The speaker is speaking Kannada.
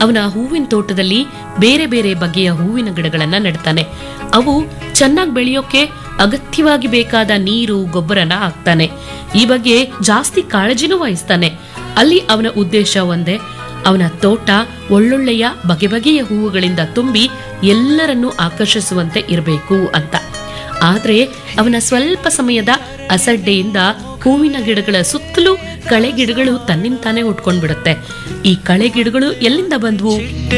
ಅವನ ಹೂವಿನ ತೋಟದಲ್ಲಿ ಬೇರೆ ಬೇರೆ ಬಗೆಯ ಹೂವಿನ ಗಿಡಗಳನ್ನ ನೆಡ್ತಾನೆ ಅವು ಚೆನ್ನಾಗಿ ಬೆಳೆಯೋಕೆ ಅಗತ್ಯವಾಗಿ ಬೇಕಾದ ನೀರು ಗೊಬ್ಬರನ ಹಾಕ್ತಾನೆ ಈ ಬಗ್ಗೆ ಜಾಸ್ತಿ ಕಾಳಜಿನೂ ವಹಿಸ್ತಾನೆ ಅಲ್ಲಿ ಅವನ ಉದ್ದೇಶ ಒಂದೇ ಅವನ ತೋಟ ಒಳ್ಳೊಳ್ಳೆಯ ಬಗೆ ಬಗೆಯ ಹೂವುಗಳಿಂದ ತುಂಬಿ ಎಲ್ಲರನ್ನೂ ಆಕರ್ಷಿಸುವಂತೆ ಇರಬೇಕು ಅಂತ ಆದ್ರೆ ಅವನ ಸ್ವಲ್ಪ ಸಮಯದ ಅಸಡ್ಡೆಯಿಂದ ಹೂವಿನ ಗಿಡಗಳ ಸುತ್ತಲೂ ಕಳೆ ಗಿಡಗಳು ತನ್ನಿಂತಾನೆ ಉಟ್ಕೊಂಡ್ಬಿಡುತ್ತೆ ಈ ಕಳೆ ಗಿಡಗಳು ಎಲ್ಲಿಂದ ಬಂದ್ವು